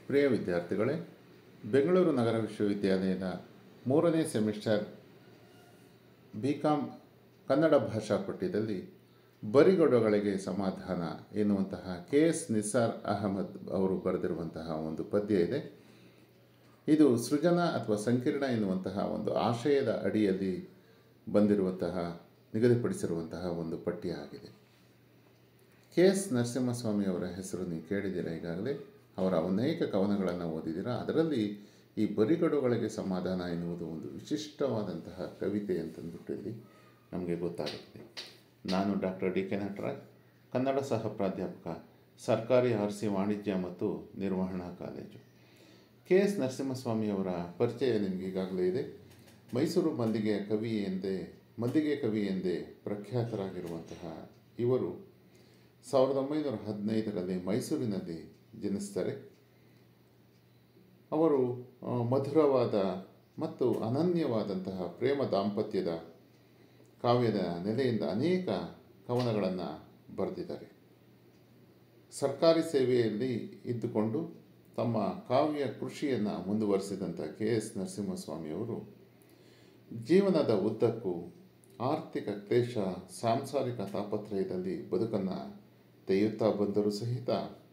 ಪ್ರಿಯ ವಿದ್ಯಾರ್ಥಿಗಳೇ ಬೆಂಗಳೂರು ನಗರ ವಿಶ್ವವಿದ್ಯಾಲಯದ ಮೂರನೇ ಸೆಮಿಸ್ಟರ್ ಬಿ ಕಾಮ್ ಕನ್ನಡ ಭಾಷಾ ಪಠ್ಯದಲ್ಲಿ ಬರಿಗೊಡಗಳಿಗೆ ಸಮಾಧಾನ ಎನ್ನುವಂತಹ ಕೆ ಎಸ್ ನಿಸಾರ್ ಅಹಮದ್ ಅವರು ಬರೆದಿರುವಂತಹ ಒಂದು ಪದ್ಯ ಇದೆ ಇದು ಸೃಜನ ಅಥವಾ ಸಂಕೀರ್ಣ ಎನ್ನುವಂತಹ ಒಂದು ಆಶಯದ ಅಡಿಯಲ್ಲಿ ಬಂದಿರುವಂತಹ ನಿಗದಿಪಡಿಸಿರುವಂತಹ ಒಂದು ಪಠ್ಯ ಆಗಿದೆ ಕೆ ಎಸ್ ನರಸಿಂಹಸ್ವಾಮಿ ಅವರ ಹೆಸರು ನೀವು ಕೇಳಿದ್ದೀರಾ ಈಗಾಗಲೇ ಅವರ ಅನೇಕ ಕವನಗಳನ್ನು ಓದಿದ್ದೀರಾ ಅದರಲ್ಲಿ ಈ ಬರಿಗಡುಗಳಿಗೆ ಸಮಾಧಾನ ಎನ್ನುವುದು ಒಂದು ವಿಶಿಷ್ಟವಾದಂತಹ ಕವಿತೆ ಅಂತಂದ್ಬಿಟ್ಟು ಇಲ್ಲಿ ನಮಗೆ ಗೊತ್ತಾಗುತ್ತದೆ ನಾನು doctor D K Nataraj Kannada ಸಹ ಪ್ರಾಧ್ಯಾಪಕ ಸರ್ಕಾರಿ ಆರ್ ಸಿ ವಾಣಿಜ್ಯ ಮತ್ತು ನಿರ್ವಹಣಾ ಕಾಲೇಜು ಕೆ ಎಸ್ ನರಸಿಂಹಸ್ವಾಮಿ ಅವರ ಪರಿಚಯ ನಿಮಗೆ ಈಗಾಗಲೇ ಇದೆ ಮೈಸೂರು ಮಲ್ಲಿಗೆಯ ಕವಿ ಎಂದೇ ಮಲ್ಲಿಗೆ ಕವಿ ಎಂದೇ ಪ್ರಖ್ಯಾತರಾಗಿರುವಂತಹ ಇವರು ಸಾವಿರದ ಒಂಬೈನೂರ ಹದಿನೈದರಲ್ಲಿ ಮೈಸೂರಿನಲ್ಲಿ ಜನಿಸ್ತಾರೆ ಅವರು ಆ, ಮಧುರವಾದ ಮತ್ತು ಅನನ್ಯವಾದಂತಹ ಪ್ರೇಮ ದಾಂಪತ್ಯದ ಕಾವ್ಯದ ನೆಲೆಯಿಂದ ಅನೇಕ ಕವನಗಳನ್ನು ಬರೆದಿದ್ದಾರೆ ಸರ್ಕಾರಿ ಸೇವೆಯಲ್ಲಿ ಇದ್ದುಕೊಂಡು ತಮ್ಮ ಕಾವ್ಯ ಕೃಷಿಯನ್ನು ಮುಂದುವರಿಸಿದಂಥ ಕೆ ಎಸ್ ನರಸಿಂಹಸ್ವಾಮಿಯವರು ಜೀವನದ ಉದ್ದಕ್ಕೂ ಆರ್ಥಿಕ ಕ್ಲೇಶ ಸಾಂಸಾರಿಕ ತಾಪತ್ರಯದಲ್ಲಿ ಬದುಕನ್ನು ತೆಗೆಯುತ್ತಾ ಬಂದರೂ ಸಹಿತ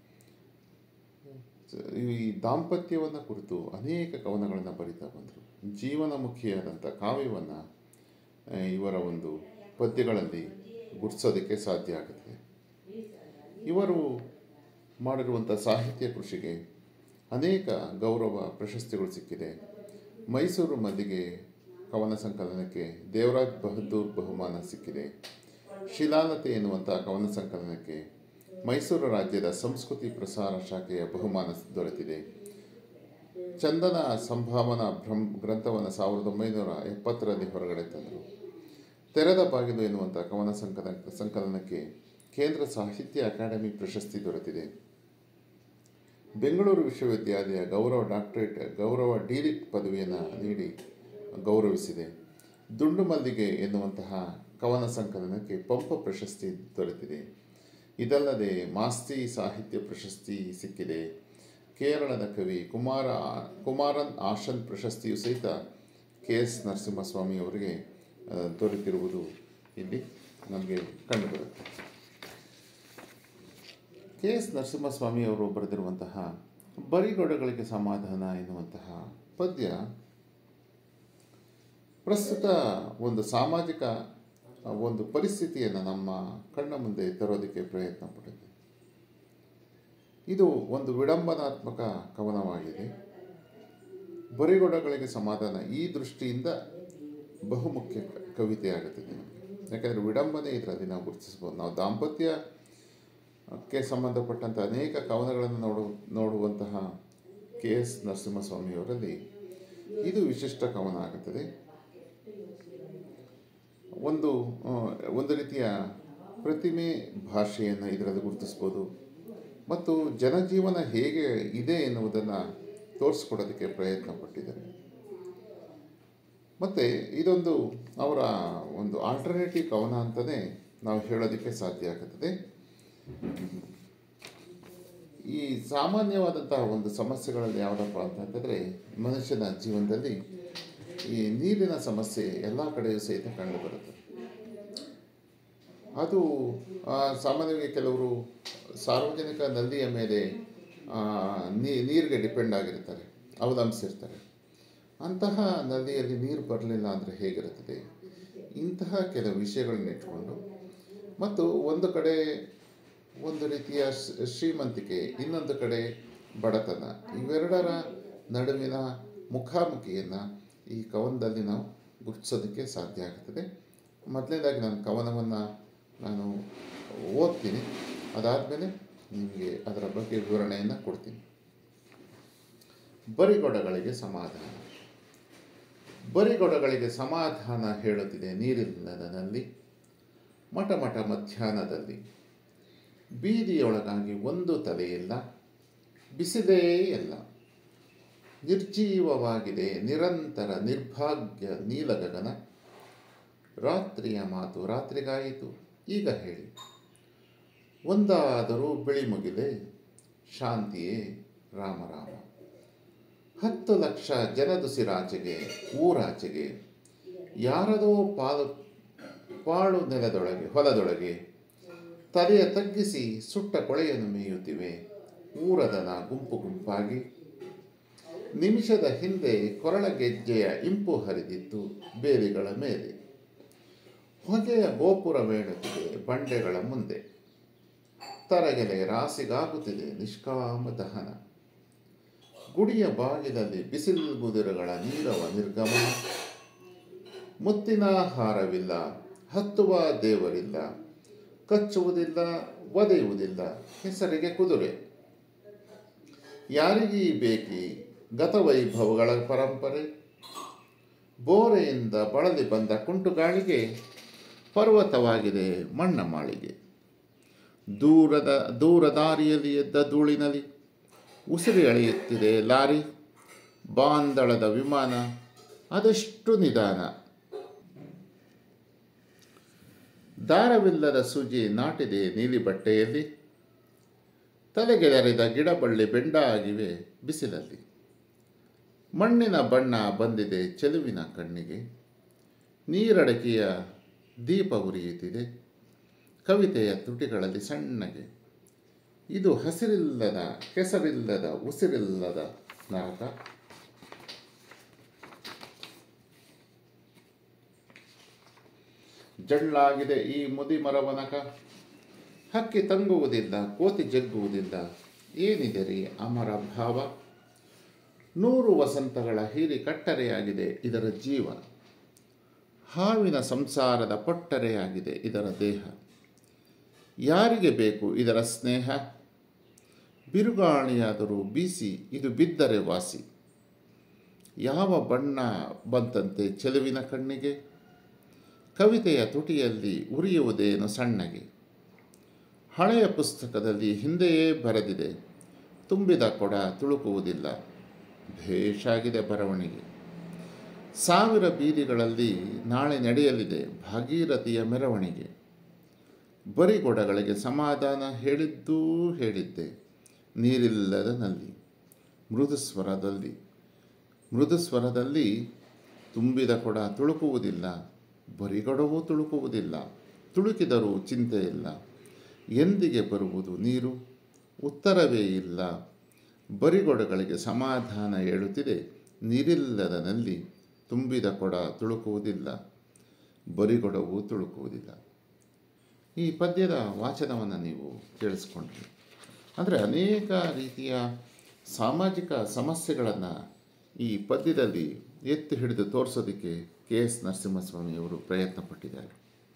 ಈ ದಾಂಪತ್ಯವನ್ನು ಕುರಿತು ಅನೇಕ ಕವನಗಳನ್ನು ಬರಿತಾ ಬಂದರು ಜೀವನಮುಖಿಯಾದಂಥ ಕಾವ್ಯವನ್ನು ಆ, ಇವರ ಒಂದು ಪದ್ಯಗಳಲ್ಲಿ ಗುರುತಿಸೋದಕ್ಕೆ ಸಾಧ್ಯ ಆಗುತ್ತದೆ ಇವರು ಮಾಡಿರುವಂಥ ಸಾಹಿತ್ಯ ಕೃಷಿಗೆ ಅನೇಕ ಗೌರವ ಪ್ರಶಸ್ತಿಗಳು ಸಿಕ್ಕಿದೆ ಮೈಸೂರು ಮಲ್ಲಿಗೆ ಕವನ ಸಂಕಲನಕ್ಕೆ ದೇವರಾಜ್ ಬಹದ್ದೂರ್ ಬಹುಮಾನ ಸಿಕ್ಕಿದೆ ಶಿಲಾಲತೆ ಎನ್ನುವಂಥ ಕವನ ಸಂಕಲನಕ್ಕೆ ಮೈಸೂರು ರಾಜ್ಯದ ಸಂಸ್ಕೃತಿ ಪ್ರಸಾರ ಶಾಖೆಯ ಬಹುಮಾನ ದೊರೆತಿದೆ ಚಂದನ ಸಂಭಾವನಾ ಭ್ರಮ್ ಗ್ರಂಥವನ್ನು ಸಾವಿರದ ಒಂಬೈನೂರ ಎಪ್ಪತ್ತರಲ್ಲಿ ಹೊರಗಡೆ ತಂದರು ತೆರೆದ ಬಾಗಿಲು ಎನ್ನುವಂಥ ಕವನ ಸಂಕಲನ ಸಂಕಲನಕ್ಕೆ ಕೇಂದ್ರ ಸಾಹಿತ್ಯ ಅಕಾಡೆಮಿ ಪ್ರಶಸ್ತಿ ದೊರೆತಿದೆ ಬೆಂಗಳೂರು ವಿಶ್ವವಿದ್ಯಾಲಯ ಗೌರವ ಡಾಕ್ಟರೇಟ್ ಗೌರವ ಡಿಲಿಟ್ ಪದವಿಯನ್ನು ನೀಡಿ ಗೌರವಿಸಿದೆ ದುಂಡು ಮಲ್ಲಿಗೆ ಎನ್ನುವಂತಹ ಕವನ ಸಂಕಲನಕ್ಕೆ ಪಂಪ ಪ್ರಶಸ್ತಿ ದೊರೆತಿದೆ ಇದಲ್ಲದೆ ಮಾಸ್ತಿ ಸಾಹಿತ್ಯ ಪ್ರಶಸ್ತಿ ಸಿಕ್ಕಿದೆ ಕೇರಳದ ಕವಿ ಕುಮಾರ ಕುಮಾರನ್ ಆಶನ್ ಪ್ರಶಸ್ತಿಯು ಸಹಿತ ಕೆ ಎಸ್ ನರಸಿಂಹಸ್ವಾಮಿ ಅವರಿಗೆ ಆ, ದೊರೆತಿರುವುದು ಇಲ್ಲಿ ನಮಗೆ ಕಂಡುಬರುತ್ತೆ ಕೆ ಎಸ್ ನರಸಿಂಹಸ್ವಾಮಿ ಅವರು ಬರೆದಿರುವಂತಹ ಬರಿಗೊಡಗಳಿಗೆ ಸಮಾಧಾನ ಎನ್ನುವಂತಹ ಪದ್ಯ ಪ್ರಸ್ತುತ ಒಂದು ಸಾಮಾಜಿಕ ಆ, ಒಂದು ಪರಿಸ್ಥಿತಿಯನ್ನು ನಮ್ಮ ಕಣ್ಣ ಮುಂದೆ ತರೋದಕ್ಕೆ ಪ್ರಯತ್ನ ಪಟ್ಟಿದೆ ಇದು ಒಂದು ವಿಡಂಬನಾತ್ಮಕ ಕವನವಾಗಿದೆ ಬರಿಗೊಡಗಳಿಗೆ ಸಮಾಧಾನ ಈ ದೃಷ್ಟಿಯಿಂದ ಬಹುಮುಖ್ಯ ಕ- ಕವಿತೆಯಾಗುತ್ತದೆ ನಮಗೆ ಯಾಕಂದರೆ ವಿಡಂಬನೆ ಇದರಲ್ಲಿ ನಾವು ಗುರುತಿಸ್ಬೋದು ನಾವು ದಾಂಪತ್ಯಕ್ಕೆ ಸಂಬಂಧಪಟ್ಟಂಥ ಅನೇಕ ಕವನಗಳನ್ನು ನೋಡು ನೋಡುವಂತಹ ಕೆ ಎಸ್ ನರಸಿಂಹಸ್ವಾಮಿಯವರಲ್ಲಿ ಇದು ವಿಶಿಷ್ಟ ಕವನ ಆಗುತ್ತದೆ ಒಂದು ಆ, ಒಂದು ರೀತಿಯ ಪ್ರತಿಮೆ ಭಾಷೆಯನ್ನು ಇದರಲ್ಲಿ ಗುರುತಿಸ್ಬೋದು ಮತ್ತು ಜನಜೀವನ ಹೇಗೆ ಇದೆ ಎನ್ನುವುದನ್ನು ತೋರಿಸ್ಕೊಡೋದಕ್ಕೆ ಪ್ರಯತ್ನ ಪಟ್ಟಿದ್ದಾರೆ ಮತ್ತು ಇದೊಂದು ಅವರ ಒಂದು ಆಲ್ಟರ್ನೇಟಿವ್ ಕವನ ಅಂತಲೇ ನಾವು ಹೇಳೋದಕ್ಕೆ ಸಾಧ್ಯ ಆಗುತ್ತದೆ ಈ ಸಾಮಾನ್ಯವಾದಂತಹ ಒಂದು ಸಮಸ್ಯೆಗಳಲ್ಲಿ ಯಾವುದಪ್ಪ ಅಂತಂತಂದರೆ ಮನುಷ್ಯನ ಜೀವನದಲ್ಲಿ ಈ ನೀರಿನ ಸಮಸ್ಯೆ ಎಲ್ಲ ಕಡೆಯೂ ಸಹಿತ ಕಂಡುಬರುತ್ತೆ ಅದು ಆ, ಸಾಮಾನ್ಯವಾಗಿ ಕೆಲವರು ಸಾರ್ವಜನಿಕ ನದಿಯ ಮೇಲೆ ಆ, ನೀ- ನೀರಿಗೆ ಡಿಪೆಂಡ್ ಆಗಿರ್ತಾರೆ ಅವಲಂಬಿಸಿರ್ತಾರೆ ಅಂತಹ ನದಿಯಲ್ಲಿ ನೀರು ಬರಲಿಲ್ಲ ಅಂದರೆ ಹೇಗಿರುತ್ತದೆ ಇಂತಹ ಕೆಲವು ವಿಷಯಗಳನ್ನ ಇಟ್ಕೊಂಡು ಮತ್ತು ಒಂದು ಕಡೆ ಒಂದು ರೀತಿಯ ಶ್ರೀ- ಶ್ರೀಮಂತಿಕೆ ಇನ್ನೊಂದು ಕಡೆ ಬಡತನ ಇವೆರಡರ ನಡುವಿನ ಮುಖಾಮುಖಿಯನ್ನು ಈ ಕವನದಲ್ಲಿ ನಾವು ಗುರುತಿಸೋದಕ್ಕೆ ಸಾಧ್ಯ ಆಗ್ತದೆ ಮೊದಲನೇದಾಗಿ ನಾನು ಕವನವನ್ನು ನಾನು ಓದ್ತೀನಿ ಅದಾದಮೇಲೆ ನಿಮಗೆ ಅದರ ಬಗ್ಗೆ ವಿವರಣೆಯನ್ನು ಕೊಡ್ತೀನಿ ಬರಿಗೊಡಗಳಿಗೆ ಸಮಾಧಾನ ಬರಿಗೊಡಗಳಿಗೆ ಸಮಾಧಾನ ಹೇಳುತ್ತಿದೆ ನೀರಿಲ್ಲದ ನಲ್ಲಿ ಮಠ ಮಠ ಮಧ್ಯಾಹ್ನದಲ್ಲಿ ಬೀದಿಯೊಳಗಾಗಿ ಒಂದು ತಲೆಯಿಲ್ಲ ಬಿಸಿಲೇ ಇಲ್ಲ ನಿರ್ಜೀವವಾಗಿದೆ ನಿರಂತರ ನಿರ್ಭಾಗ್ಯ ನೀಲಗಗನ ರಾತ್ರಿಯ ಮಾತು ರಾತ್ರಿಗಾಯಿತು ಈಗ ಹೇಳಿ ಒಂದಾದರೂ ಬಿಳಿ ಮುಗಿಲೆ ಶಾಂತಿಯೇ ರಾಮ ರಾಮ ಹತ್ತು ಲಕ್ಷ ಜನದುಸಿರಾಚೆಗೆ ಊರಾಚೆಗೆ ಯಾರದೋ ಪಾಲು ಪಾಳು ನೆಲದೊಳಗೆ ಹೊಲದೊಳಗೆ ತಲೆಯ ತಗ್ಗಿಸಿ ಸುಟ್ಟ ಕೊಳೆಯನ್ನು ಮೇಯುತ್ತಿವೆ ಊರದನ ಗುಂಪು ಗುಂಪಾಗಿ ನಿಮಿಷದ ಹಿಂದೆ ಕೊರಳ ಗೆಜ್ಜೆಯ ಇಂಪು ಹರಿದಿತ್ತು ಬೇಲಿಗಳ ಮೇಲೆ ಹೊಗೆಯ ಗೋಪುರ ಮೇಳುತ್ತಿದೆ ಬಂಡೆಗಳ ಮುಂದೆ ತರಗೆಲೆ ರಾಸಿಗಾಗುತ್ತಿದೆ ನಿಷ್ಕಾಮ ದಹನ ಗುಡಿಯ ಬಾಗಿಲಲ್ಲಿ ಬಿಸಿಲುಗುದಿರುಗಳ ನೀರವ ನಿರ್ಗಮನ ಮುತ್ತಿನ ಹಾರವಿಲ್ಲ ಹತ್ತುವ ದೇವರಿಲ್ಲ ಕಚ್ಚುವುದಿಲ್ಲ ಒದೆಯುವುದಿಲ್ಲ ಹೆಸರಿಗೆ ಕುದುರೆ ಯಾರಿಗೀ ಬೇಕಿ ಗತವೈಭವಗಳ ಪರಂಪರೆ ಬೋರೆಯಿಂದ ಬಳಲಿ ಬಂದ ಕುಂಟುಗಾಳಿಗೆ ಪರ್ವತವಾಗಿದೆ ಮಣ್ಣ ಮಾಳಿಗೆ ದೂರದ ದೂರ ದಾರಿಯಲ್ಲಿ ಎದ್ದ ಧೂಳಿನಲ್ಲಿ ಉಸಿರು ಎಳೆಯುತ್ತಿದೆ ಲಾರಿ ಬಾಂದಳದ ವಿಮಾನ ಅದೆಷ್ಟು ನಿಧಾನ ದಾರವಿಲ್ಲದ ಸೂಜಿ ನಾಟಿದೆ ನೀಲಿ ಬಟ್ಟೆಯಲ್ಲಿ ತಲೆಗೆದರಿದ ಗಿಡಬಳ್ಳಿ ಬೆಂಡ ಆಗಿವೆ ಬಿಸಿಲಲ್ಲಿ ಮಣ್ಣಿನ ಬಣ್ಣ ಬಂದಿದೆ ಚೆಲುವಿನ ಕಣ್ಣಿಗೆ ನೀರಡಕಿಯ ದೀಪ ಉರಿಯುತ್ತಿದೆ ಕವಿತೆಯ ತುಟಿಗಳಲ್ಲಿ ಸಣ್ಣಗೆ ಇದು ಹಸಿರಿಲ್ಲದ ಕೆಸರಿಲ್ಲದ ಉಸಿರಿಲ್ಲದ ನರಕ ಜಳ್ಳಾಗಿದೆ ಈ ಮುದಿ ಮರವನಕ ಹಕ್ಕಿ ತಂಗುವುದಿಲ್ಲ ಕೋತಿ ಜಗ್ಗುವುದಿಲ್ಲ ಏನಿದೆ ರೀ ಅಮರ ಭಾವ ನೂರು ವಸಂತಗಳ ಹೀರಿ ಕಟ್ಟರೆಯಾಗಿದೆ ಇದರ ಜೀವ ಹಾವಿನ ಸಂಸಾರದ ಪೊಟ್ಟರೆಯಾಗಿದೆ ಇದರ ದೇಹ ಯಾರಿಗೆ ಬೇಕು ಇದರ ಸ್ನೇಹ ಬಿರುಗಾಳಿಯಾದರೂ ಬೀಸಿ ಇದು ಬಿದ್ದರೆ ವಾಸಿ ಯಾವ ಬಣ್ಣ ಬಂತಂತೆ ಚೆಲುವಿನ ಕಣ್ಣಿಗೆ ಕವಿತೆಯ ತುಟಿಯಲ್ಲಿ ಉರಿಯುವುದೇನು ಸಣ್ಣಗೆ ಹಳೆಯ ಪುಸ್ತಕದಲ್ಲಿ ಹಿಂದೆಯೇ ಬರೆದಿದೆ ತುಂಬಿದ ಕೊಡ ತುಳುಕುವುದಿಲ್ಲ ಭೇಷಾಗಿದೆ ಬರವಣಿಗೆ ಸಾವಿರ ಬೀದಿಗಳಲ್ಲಿ ನಾಳೆ ನಡೆಯಲಿದೆ ಭಾಗೀರಥಿಯ ಮೆರವಣಿಗೆ ಬರಿಗೊಡಗಳಿಗೆ ಸಮಾಧಾನ ಹೇಳಿದ್ದೂ ಹೇಳಿದ್ದೆ ನೀರಿಲ್ಲದ ನಲ್ಲಿ ಮೃದು ಸ್ವರದಲ್ಲಿ ಮೃದು ಸ್ವರದಲ್ಲಿ ತುಂಬಿದ ಕೊಡ ತುಳುಕುವುದಿಲ್ಲ ಬರಿಗೊಡವೂ ತುಳುಕುವುದಿಲ್ಲ ತುಳುಕಿದರೂ ಚಿಂತೆ ಇಲ್ಲ ಎಂದಿಗೆ ಬರುವುದು ನೀರು ಉತ್ತರವೇ ಇಲ್ಲ ಬರಿಗೊಡಗಳಿಗೆ ಸಮಾಧಾನ ಹೇಳುತ್ತಿದೆ ನೀರಿಲ್ಲದ ನಲ್ಲಿ ತುಂಬಿದ ಕೊಡ ತುಳುಕುವುದಿಲ್ಲ ಬರಿಗೊಡವು ತುಳುಕುವುದಿಲ್ಲ ಈ ಪದ್ಯದ ವಾಚನವನ್ನು ನೀವು ಕೇಳಿಸ್ಕೊಂಡ್ರಿ ಅಂದರೆ ಅನೇಕ ರೀತಿಯ ಸಾಮಾಜಿಕ ಸಮಸ್ಯೆಗಳನ್ನು ಈ ಪದ್ಯದಲ್ಲಿ ಎತ್ತಿ ಹಿಡಿದು ತೋರಿಸೋದಕ್ಕೆ ಕೆ ಎಸ್ ನರಸಿಂಹಸ್ವಾಮಿಯವರು ಪ್ರಯತ್ನ ಪಟ್ಟಿದ್ದಾರೆ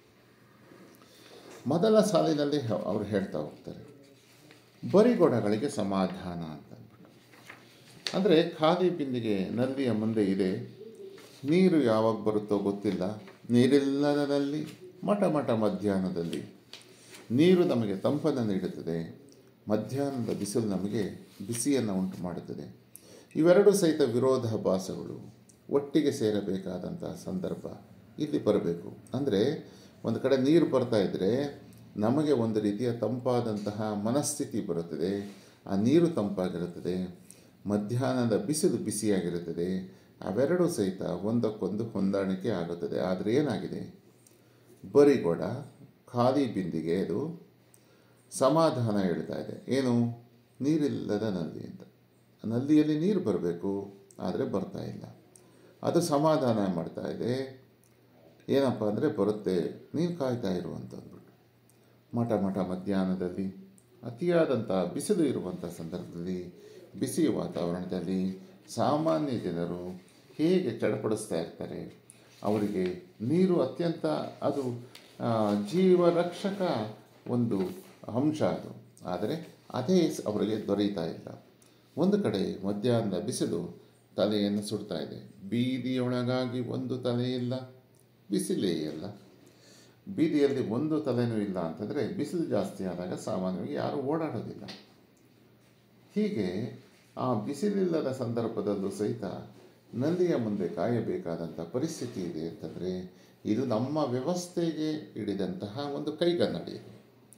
ಮೊದಲ ಸಾಲಿನಲ್ಲಿ ಹ- ಅವರು ಹೇಳ್ತಾ ಹೋಗ್ತಾರೆ ಬರಿಗೊಡಗಳಿಗೆ ಸಮಾಧಾನ ಅಂತ ಅಂದ್ಬಿಟ್ಟು ಅಂದರೆ ಖಾಲಿ ಬಿಂದಿಗೆ ನದಿಯ ಮುಂದೆ ಇದೆ ನೀರು ಯಾವಾಗ ಬರುತ್ತೋ ಗೊತ್ತಿಲ್ಲ ನೀರಿಲ್ಲದ ನಲ್ಲಿ ಮಠ ಮಠ ಮಧ್ಯಾಹ್ನದಲ್ಲಿ ನೀರು ನಮಗೆ ತಂಪನ್ನು ನೀಡುತ್ತದೆ ಮಧ್ಯಾಹ್ನದ ಬಿಸಿಲು ನಮಗೆ ಬಿಸಿಯನ್ನು ಉಂಟು ಮಾಡುತ್ತದೆ ಇವೆರಡೂ ಸಹಿತ ವಿರೋಧಾಭಾಸಗಳು ಒಟ್ಟಿಗೆ ಸೇರಬೇಕಾದಂತಹ ಸಂದರ್ಭ ಇಲ್ಲಿ ಬರಬೇಕು ಅಂದರೆ ಒಂದು ಕಡೆ ನೀರು ಬರ್ತಾ ಇದ್ದರೆ ನಮಗೆ ಒಂದು ರೀತಿಯ ತಂಪಾದಂತಹ ಮನಸ್ಥಿತಿ ಬರುತ್ತದೆ ಆ ನೀರು ತಂಪಾಗಿರುತ್ತದೆ ಮಧ್ಯಾಹ್ನದ ಬಿಸಿಲು ಬಿಸಿಯಾಗಿರುತ್ತದೆ ಅವೆರಡೂ ಸಹಿತ ಒಂದಕ್ಕೊಂದು ಹೊಂದಾಣಿಕೆ ಆಗುತ್ತದೆ ಆದರೆ ಏನಾಗಿದೆ ಬರಿಗೊಡ ಖಾಲಿ ಬಿಂದಿಗೆ ಅದು ಸಮಾಧಾನ ಹೇಳ್ತಾ ಇದೆ ಏನು ನೀರಿಲ್ಲದ ನಲ್ಲಿ ಅಂತ ನಲ್ಲಿಯಲ್ಲಿ ನೀರು ಬರಬೇಕು ಆದರೆ ಬರ್ತಾ ಇಲ್ಲ ಅದು ಸಮಾಧಾನ ಮಾಡ್ತಾ ಇದೆ ಏನಪ್ಪ ಅಂದರೆ ಬರುತ್ತೆ ನೀನು ಕಾಯ್ತಾ ಇರು ಅಂತ ಅಂದ್ಬಿಟ್ಟು ಮಠ ಮಠ ಮಧ್ಯಾಹ್ನದಲ್ಲಿ ಅತಿಯಾದಂಥ ಬಿಸಿಲು ಇರುವಂಥ ಸಂದರ್ಭದಲ್ಲಿ ಬಿಸಿ ವಾತಾವರಣದಲ್ಲಿ ಸಾಮಾನ್ಯ ಜನರು ಹೇಗೆ ಚಡಪಡಿಸ್ತಾ ಇರ್ತಾರೆ ಅವರಿಗೆ ನೀರು ಅತ್ಯಂತ ಅದು ಆ, ಜೀವರಕ್ಷಕ ಒಂದು ಅಂಶ ಅದು ಆದರೆ ಅದೇ ಸ್- ಅವರಿಗೆ ದೊರೆಯುತ್ತಾ ಇಲ್ಲ ಒಂದು ಕಡೆ ಮಧ್ಯಾಹ್ನದ ಬಿಸಿಲು ತಲೆಯನ್ನು ಸುಡ್ತಾ ಇದೆ ಬೀದಿಯೊಳಗಾಗಿ ಒಂದು ತಲೆ ಇಲ್ಲ ಬಿಸಿಲೇ ಇಲ್ಲ ಬೀದಿಯಲ್ಲಿ ಒಂದು ತಲೆನೂ ಇಲ್ಲ ಅಂತಂದರೆ ಬಿಸಿಲು ಜಾಸ್ತಿ ಆದಾಗ ಸಾಮಾನ್ಯವಾಗಿ ಯಾರೂ ಓಡಾಡೋದಿಲ್ಲ ಹೀಗೆ ಆ ಬಿಸಿಲಿಲ್ಲದ ಸಂದರ್ಭದಲ್ಲೂ ಸಹಿತ ನಲ್ಲಿಯ ಮುಂದೆ ಕಾಯಬೇಕಾದಂಥ ಪರಿಸ್ಥಿತಿ ಇದೆ ಅಂತಂದರೆ ಇದು ನಮ್ಮ ವ್ಯವಸ್ಥೆಗೆ ಹಿಡಿದಂತಹ ಒಂದು ಕೈಗನ್ನಡಿ ಇದು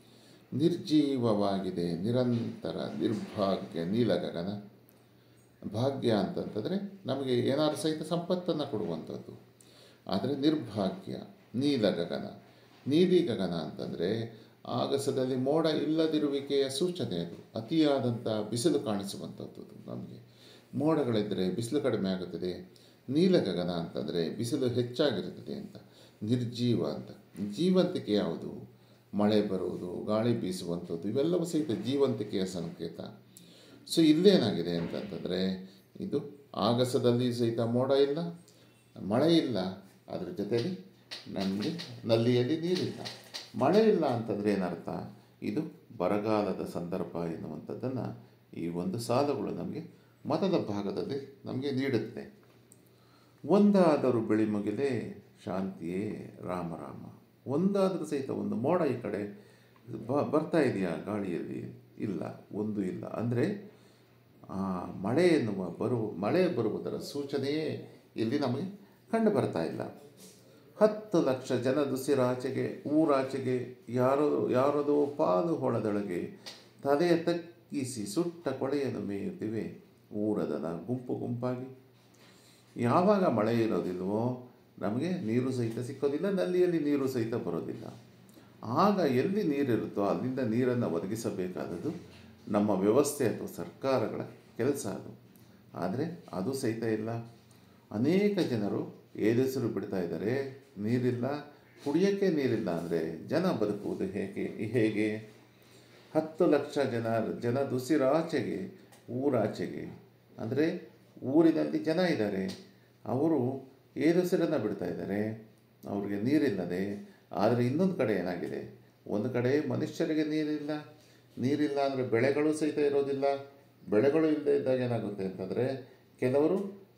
ನಿರ್ಜೀವವಾಗಿದೆ ನಿರಂತರ ನಿರ್ಭಾಗ್ಯ ನೀಲಗಗನ ಭಾಗ್ಯ ಅಂತಂತಂದರೆ ನಮಗೆ ಏನಾದ್ರು ಸಹಿತ ಸಂಪತ್ತನ್ನು ಕೊಡುವಂಥದ್ದು ಆದರೆ ನಿರ್ಭಾಗ್ಯ ನೀಲ ಗಗನ ನೀಲಿ ಗಗನ ಅಂತಂದರೆ ಆಗಸದಲ್ಲಿ ಮೋಡ ಇಲ್ಲದಿರುವಿಕೆಯ ಸೂಚನೆ ಅದು ಅತಿಯಾದಂಥ ಬಿಸಿಲು ಕಾಣಿಸುವಂಥದ್ದು ನಮಗೆ ಮೋಡಗಳಿದ್ದರೆ ಬಿಸಿಲು ಕಡಿಮೆ ಆಗುತ್ತದೆ ನೀಲ ಗಗನ ಅಂತಂದರೆ ಬಿಸಿಲು ಹೆಚ್ಚಾಗಿರುತ್ತದೆ ಅಂತ ನಿರ್ಜೀವ ಅಂತ ಜೀವಂತಿಕೆ ಯಾವುದು ಮಳೆ ಬರುವುದು ಗಾಳಿ ಬೀಸುವಂಥದ್ದು ಇವೆಲ್ಲವೂ ಸಹಿತ ಜೀವಂತಿಕೆಯ ಸಂಕೇತ ಸೊ ಇಲ್ಲೇನಾಗಿದೆ ಅಂತಂತಂದರೆ ಇದು ಆಗಸದಲ್ಲಿ ಸಹಿತ ಮೋಡ ಇಲ್ಲ ಮಳೆ ಇಲ್ಲ ಅದ್ರ ಜೊತೆಯಲ್ಲಿ ನಮಗೆ ನಲ್ಲಿಯಲ್ಲಿ ನೀರಿಲ್ಲ ಮಳೆ ಇಲ್ಲ ಅಂತಂದರೆ ಏನರ್ಥ ಇದು ಬರಗಾಲದ ಸಂದರ್ಭ ಎನ್ನುವಂಥದ್ದನ್ನು ಈ ಒಂದು ಸಾಲುಗಳು ನಮಗೆ ಮತದ ಭಾಗದಲ್ಲಿ ನಮಗೆ ನೀಡುತ್ತದೆ ಒಂದಾದರೂ ಬೆಳಿ ಮುಗಿಲೆ ಶಾಂತಿಯೇ ರಾಮ ರಾಮ ಒಂದಾದರೂ ಸಹಿತ ಒಂದು ಮೋಡ ಈ ಕಡೆ ಬ ಬರ್ತಾ ಇದೆಯಾ ಗಾಳಿಯಲ್ಲಿ ಇಲ್ಲ ಒಂದು ಇಲ್ಲ ಅಂದರೆ ಮಳೆ ಎನ್ನುವ ಬರುವ ಮಳೆ ಬರುವುದರ ಸೂಚನೆಯೇ ಇಲ್ಲಿ ನಮಗೆ ಕಂಡು ಬರ್ತಾ ಇಲ್ಲ ಹತ್ತು ಲಕ್ಷ ಜನ ದುಸಿರಾಚೆಗೆ ಊರಾಚೆಗೆ ಯಾರೋ ಯಾರದೋ ಪಾಲು ಹೊಳದೊಳಗೆ ತಲೆಯ ತಗ್ಗಿಸಿ ಸುಟ್ಟ ಕೊಳೆಯನ್ನು ಮೇಯುತ್ತಿವೆ ಊರದನ ಗುಂಪು ಗುಂಪಾಗಿ ಯಾವಾಗ ಮಳೆ ಇರೋದಿಲ್ವೋ ನಮಗೆ ನೀರು ಸಹಿತ ಸಿಕ್ಕೋದಿಲ್ಲ ನಲ್ಲಿಯಲ್ಲಿ ನೀರು ಸಹಿತ ಬರೋದಿಲ್ಲ ಆಗ ಎಲ್ಲಿ ನೀರಿರುತ್ತೋ ಅಲ್ಲಿಂದ ನೀರನ್ನು ಒದಗಿಸಬೇಕಾದದ್ದು ನಮ್ಮ ವ್ಯವಸ್ಥೆ ಅಥವಾ ಸರ್ಕಾರಗಳ ಕೆಲಸ ಅದು ಆದರೆ ಅದು ಸಹಿತ ಇಲ್ಲ ಅನೇಕ ಜನರು ಏದೆಸರು ಬಿಡ್ತಾ ಇದ್ದಾರೆ ನೀರಿಲ್ಲ ಕುಡಿಯೋಕ್ಕೆ ನೀರಿಲ್ಲ ಅಂದರೆ ಜನ ಬದುಕುವುದು ಹೇಗೆ ಹೇಗೆ ಹತ್ತು ಲಕ್ಷ ಜನ ಜನ ದುಸಿರಾಚೆಗೆ ಊರಾಚೆಗೆ ಅಂದರೆ ಊರಿನಲ್ಲಿ ಜನ ಇದ್ದಾರೆ ಅವರು ಏದುಸಿರನ್ನು ಬಿಡ್ತಾ ಇದ್ದಾರೆ ಅವ್ರಿಗೆ ನೀರಿಲ್ಲದೆ ಆದರೆ ಇನ್ನೊಂದು ಕಡೆ ಏನಾಗಿದೆ ಒಂದು ಕಡೆ ಮನುಷ್ಯರಿಗೆ ನೀರಿಲ್ಲ ನೀರಿಲ್ಲ ಅಂದರೆ ಬೆಳೆಗಳು ಸಹಿತ ಇರೋದಿಲ್ಲ ಬೆಳೆಗಳು ಇಲ್ಲದೆ ಇದ್ದಾಗ ಏನಾಗುತ್ತೆ ಅಂತಂದರೆ ಕೆಲವರು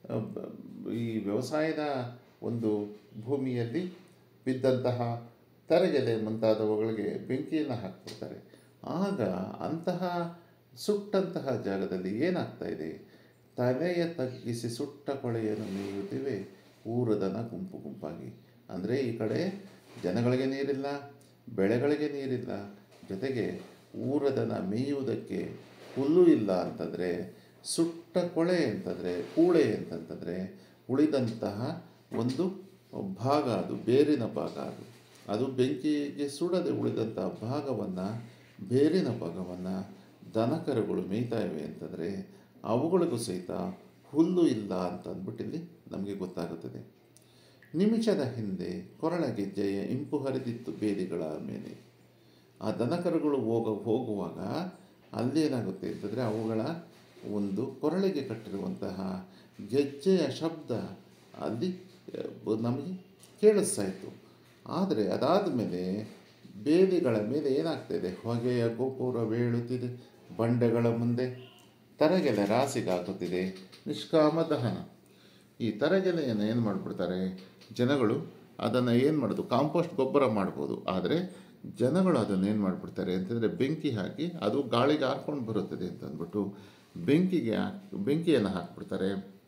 ಈ ವ್ಯವಸಾಯದ ಒಂದು ಭೂಮಿಯಲ್ಲಿ ಬಿದ್ದಂತಹ ತರಗೆಲೆ ಮುಂತಾದವುಗಳಿಗೆ ಬೆಂಕಿಯನ್ನು ಹಾಕ್ಬಿಡ್ತಾರೆ ಆಗ ಅಂತಹ ಸುಟ್ಟಂತಹ ಜಾಗದಲ್ಲಿ ಏನಾಗ್ತಾ ಇದೆ ತಲೆಯ ತಗ್ಗಿಸಿ ಸುಟ್ಟ ಕೊಳೆಯನ್ನು ಮೇಯುತ್ತಿವೆ ಊರದನ ಗುಂಪು ಗುಂಪಾಗಿ ಅಂದರೆ ಈ ಕಡೆ ಜನಗಳಿಗೆ ನೀರಿಲ್ಲ ಬೆಳೆಗಳಿಗೆ ನೀರಿಲ್ಲ ಜೊತೆಗೆ ಊರದನ ಮೇಯುವುದಕ್ಕೆ ಹುಲ್ಲು ಇಲ್ಲ ಅಂತಂದರೆ ಸುಟ್ಟ ಕೊಳೆ ಅಂತಂದರೆ ಕೂಳೆ ಅಂತಂತಂದರೆ ಉಳಿದಂತಹ ಒಂದು ಭಾಗ ಅದು ಬೇರಿನ ಭಾಗ ಅದು ಅದು ಬೆಂಕಿಗೆ ಸುಡದೆ ಉಳಿದಂತಹ ಭಾಗವನ್ನು ಬೇರಿನ ಭಾಗವನ್ನು ದನಕರುಗಳು ಮೇಯ್ತಾ ಇವೆ ಅಂತಂದರೆ ಅವುಗಳಿಗೂ ಸಹಿತ ಹುಲ್ಲು ಇಲ್ಲ ಅಂತ ಅಂದ್ಬಿಟ್ಟು ಇಲ್ಲಿ ನಮಗೆ ಗೊತ್ತಾಗುತ್ತದೆ ನಿಮಿಷದ ಹಿಂದೆ ಕೊರಳ ಗೆಜ್ಜೆಯ ಇಂಪು ಹರಿದಿತ್ತು ಬೇಲಿಗಳ ಮೇಲೆ ಆ ದನಕರುಗಳು ಹೋಗ ಹೋಗುವಾಗ ಅಲ್ಲೇನಾಗುತ್ತೆ ಅಂತಂದರೆ ಅವುಗಳ ಒಂದು ಕೊರಳಿಗೆ ಕಟ್ಟಿರುವಂತಹ ಗೆಜ್ಜೆಯ ಶಬ್ದ ಅಲ್ಲಿ ನಮಗೆ ಕೇಳಿಸ್ತಾ ಇತ್ತು ಆದರೆ ಅದಾದ ಮೇಲೆ ಬೇಲಿಗಳ ಮೇಲೆ ಏನಾಗ್ತಾಯಿದೆ ಹೊಗೆಯ ಗೋಪುರ ಬೀಳುತ್ತಿದೆ ಬಂಡೆಗಳ ಮುಂದೆ ತರಗೆಲೆ ರಾಸಿಗಾಗುತ್ತಿದೆ ನಿಷ್ಕಾಮ ದಹನ ಈ ತರಗೆಲೆಯನ್ನು ಏನು ಮಾಡಿಬಿಡ್ತಾರೆ ಜನಗಳು ಅದನ್ನು ಏನು ಮಾಡೋದು ಕಾಂಪೋಸ್ಟ್ ಗೊಬ್ಬರ ಮಾಡ್ಬೋದು ಆದರೆ ಜನಗಳು ಅದನ್ನು ಏನು ಮಾಡಿಬಿಡ್ತಾರೆ ಅಂತಂದರೆ ಬೆಂಕಿ ಹಾಕಿ ಅದು ಗಾಳಿಗೆ ಹಾರ್ಕೊಂಡು ಬರುತ್ತದೆ ಅಂತ ಅಂದ್ಬಿಟ್ಟು ಬೆಂಕಿಗೆ ಹಾಕಿ ಬೆಂಕಿಯನ್ನು ಹಾಕ್ಬಿಡ್ತಾರೆ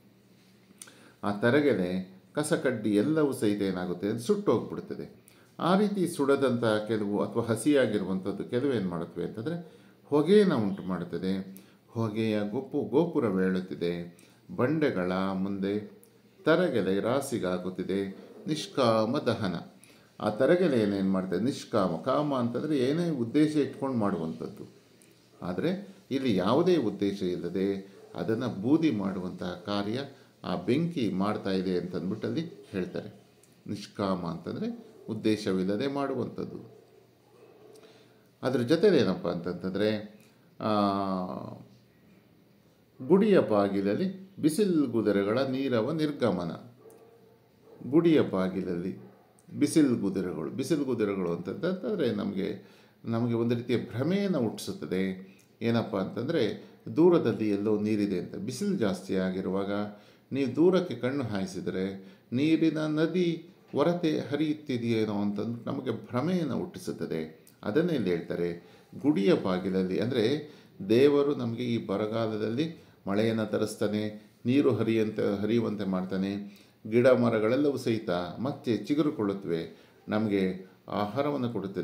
ಆ ತರಗೆಲೆ ಕಸ ಕಡ್ಡಿ ಎಲ್ಲವೂ ಸಹಿತ ಏನಾಗುತ್ತೆ ಸುಟ್ಟು ಹೋಗ್ಬಿಡ್ತದೆ ಆ ರೀತಿ ಸುಡದಂಥ ಕೆಲವು ಅಥವಾ ಹಸಿಯಾಗಿರುವಂಥದ್ದು ಕೆಲವು ಏನು ಮಾಡುತ್ತವೆ ಅಂತಂದರೆ ಹೊಗೆಯನ್ನು ಉಂಟು ಮಾಡುತ್ತದೆ ಹೊಗೆಯ ಗೊಪ್ಪು ಗೋಪುರ ಬೀಳುತ್ತಿದೆ ಬಂಡೆಗಳ ಮುಂದೆ ತರಗೆಲೆ ರಾಸಿಗಾಗುತ್ತಿದೆ ನಿಷ್ಕಾಮ ದಹನ ಆ ತರಗೆಲೆ ಏನೇನು ಮಾಡ್ತದೆ ನಿಷ್ಕಾಮ ಕಾಮ ಅಂತಂದರೆ ಏನೇ ಉದ್ದೇಶ ಇಟ್ಕೊಂಡು ಮಾಡುವಂಥದ್ದು ಆದರೆ ಇಲ್ಲಿ ಯಾವುದೇ ಉದ್ದೇಶ ಇಲ್ಲದೆ ಅದನ್ನು ಬೂದಿ ಮಾಡುವಂತಹ ಕಾರ್ಯ ಆ ಬೆಂಕಿ ಮಾಡ್ತಾ ಇದೆ ಅಂತಂದ್ಬಿಟ್ಟು ಅಲ್ಲಿ ಹೇಳ್ತಾರೆ ನಿಷ್ಕಾಮ ಅಂತಂದರೆ ಉದ್ದೇಶವಿಲ್ಲದೆ ಮಾಡುವಂಥದ್ದು ಅದ್ರ ಜೊತೆಲಿ ಏನಪ್ಪ ಅಂತಂತಂದರೆ ಗುಡಿಯ ಬಾಗಿಲಲ್ಲಿ ಬಿಸಿಲು ನೀರವ ನಿರ್ಗಮನ ಗುಡಿಯ ಬಾಗಿಲಲ್ಲಿ ಬಿಸಿಲು ಗುದಿರೆಗಳು ಬಿಸಿಲು ಗುದಿರೆಗಳು ಅಂತಂತಂದರೆ ನಮಗೆ ನಮಗೆ ಒಂದು ರೀತಿಯ ಭ್ರಮೆಯನ್ನು ಹುಟ್ಟಿಸುತ್ತದೆ ಏನಪ್ಪ ಅಂತಂದರೆ ದೂರದಲ್ಲಿ ಎಲ್ಲೋ ನೀರಿದೆ ಅಂತ ಬಿಸಿಲು ಜಾಸ್ತಿ ಆಗಿರುವಾಗ ನೀವು ದೂರಕ್ಕೆ ಕಣ್ಣು ಹಾಯಿಸಿದರೆ ನೀರಿನ ನದಿ ಹೊರತೆ ಹರಿಯುತ್ತಿದೆಯೇನೋ ಅಂತಂದು ನಮಗೆ ಭ್ರಮೆಯನ್ನು ಹುಟ್ಟಿಸುತ್ತದೆ ಅದನ್ನೇ ಇಲ್ಲಿ ಹೇಳ್ತಾರೆ ಗುಡಿಯ ಬಾಗಿಲಲ್ಲಿ ಅಂದರೆ ದೇವರು ನಮಗೆ ಈ ಬರಗಾಲದಲ್ಲಿ ಮಳೆಯನ್ನು ತರಿಸ್ತಾನೆ ನೀರು ಹರಿಯಂತೆ ಹರಿಯುವಂತೆ ಮಾಡ್ತಾನೆ ಗಿಡ ಮರಗಳೆಲ್ಲವೂ ಸಹಿತ ಮತ್ತೆ ಚಿಗುರುಕೊಳ್ಳುತ್ತವೆ ನಮಗೆ ಆಹಾರವನ್ನು ಕೊಡುತ್ತದೆ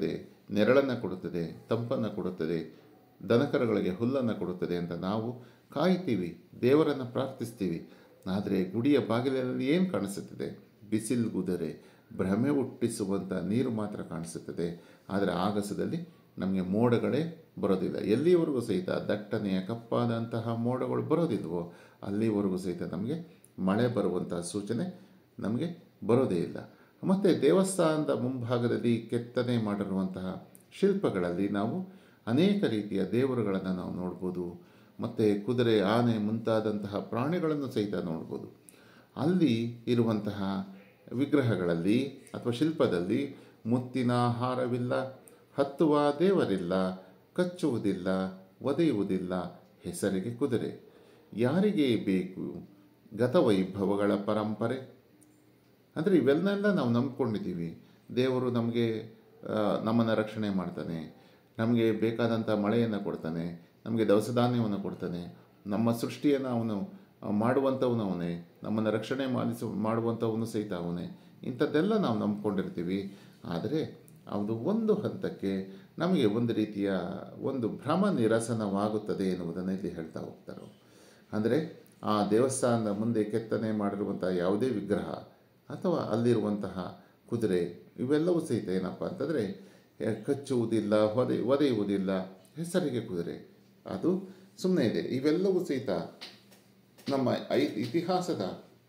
ನೆರಳನ್ನು ಕೊಡುತ್ತದೆ ತಂಪನ್ನು ಕೊಡುತ್ತದೆ ದನಕರುಗಳಿಗೆ ಹುಲ್ಲನ್ನು ಕೊಡುತ್ತದೆ ಅಂತ ನಾವು ಕಾಯ್ತೀವಿ ದೇವರನ್ನು ಪ್ರಾರ್ಥಿಸ್ತೀವಿ ಆದರೆ ಗುಡಿಯ ಬಾಗಿಲಲ್ಲಿ ಏನು ಕಾಣಿಸುತ್ತದೆ ಬಿಸಿಲು ಗುದರೆ ಭ್ರಮೆ ಹುಟ್ಟಿಸುವಂಥ ನೀರು ಮಾತ್ರ ಕಾಣಿಸುತ್ತದೆ ಆದರೆ ಆಗಸದಲ್ಲಿ ನಮಗೆ ಮೋಡಗಳೇ ಬರೋದಿಲ್ಲ ಎಲ್ಲಿವರೆಗೂ ಸಹಿತ ದಟ್ಟನೆಯ ಕಪ್ಪಾದಂತಹ ಮೋಡಗಳು ಬರೋದಿಲ್ವೋ ಅಲ್ಲಿವರೆಗೂ ಸಹಿತ ನಮಗೆ ಮಳೆ ಬರುವಂತಹ ಸೂಚನೆ ನಮಗೆ ಬರೋದೇ ಇಲ್ಲ ಮತ್ತು ದೇವಸ್ಥಾನದ ಮುಂಭಾಗದಲ್ಲಿ ಕೆತ್ತನೆ ಮಾಡಿರುವಂತಹ ಶಿಲ್ಪಗಳಲ್ಲಿ ನಾವು ಅನೇಕ ರೀತಿಯ ದೇವರುಗಳನ್ನು ನಾವು ನೋಡ್ಬೋದು ಮತ್ತು ಕುದುರೆ ಆನೆ ಮುಂತಾದಂತಹ ಪ್ರಾಣಿಗಳನ್ನು ಸಹಿತ ನೋಡ್ಬೋದು ಅಲ್ಲಿ ಇರುವಂತಹ ವಿಗ್ರಹಗಳಲ್ಲಿ ಅಥವಾ ಶಿಲ್ಪದಲ್ಲಿ ಮುತ್ತಿನ ಹಾರವಿಲ್ಲ ಹತ್ತುವ ದೇವರಿಲ್ಲ ಕಚ್ಚುವುದಿಲ್ಲ ಒದೆಯುವುದಿಲ್ಲ ಹೆಸರಿಗೆ ಕುದುರೆ ಯಾರಿಗೆ ಬೇಕು ಗತವೈಭವಗಳ ಪರಂಪರೆ ಅಂದರೆ ಇವೆಲ್ಲನೆಲ್ಲ ನಾವು ನಂಬ್ಕೊಂಡಿದ್ದೀವಿ ದೇವರು ನಮಗೆ ನಮ್ಮನ್ನು ರಕ್ಷಣೆ ಮಾಡ್ತಾನೆ ನಮಗೆ ಬೇಕಾದಂಥ ಮಳೆಯನ್ನು ಕೊಡ್ತಾನೆ ನಮಗೆ ದವಸ ಧಾನ್ಯವನ್ನು ಕೊಡ್ತಾನೆ ನಮ್ಮ ಸೃಷ್ಟಿಯನ್ನು ಅವನು ಮಾಡುವಂಥವನು ಅವನೇ ನಮ್ಮನ್ನು ರಕ್ಷಣೆ ಮಾಡಿಸ ಮಾಡುವಂಥವನು ಸಹಿತ ಅವನೇ ಇಂಥದ್ದೆಲ್ಲ ನಾವು ನಂಬ್ಕೊಂಡಿರ್ತೀವಿ ಆದರೆ ಅದು ಒಂದು ಹಂತಕ್ಕೆ ನಮಗೆ ಒಂದು ರೀತಿಯ ಒಂದು ಭ್ರಮ ನಿರಸನವಾಗುತ್ತದೆ ಎನ್ನುವುದನ್ನು ಇಲ್ಲಿ ಹೇಳ್ತಾ ಹೋಗ್ತಾರೆ ಅಂದರೆ ಆ ದೇವಸ್ಥಾನದ ಮುಂದೆ ಕೆತ್ತನೆ ಮಾಡಿರುವಂಥ ಯಾವುದೇ ವಿಗ್ರಹ ಅಥವಾ ಅಲ್ಲಿರುವಂತಹ ಕುದುರೆ ಇವೆಲ್ಲವೂ ಸಹಿತ ಏನಪ್ಪ ಅಂತಂದರೆ ಕಚ್ಚುವುದಿಲ್ಲ ಒದೆ ಒದೆಯುವುದಿಲ್ಲ ಹೆಸರಿಗೆ ಕುದುರೆ ಅದು ಸುಮ್ಮನೆ ಇದೆ ಇವೆಲ್ಲವೂ ಸಹಿತ ನಮ್ಮ ಐ ಇತಿಹಾಸದ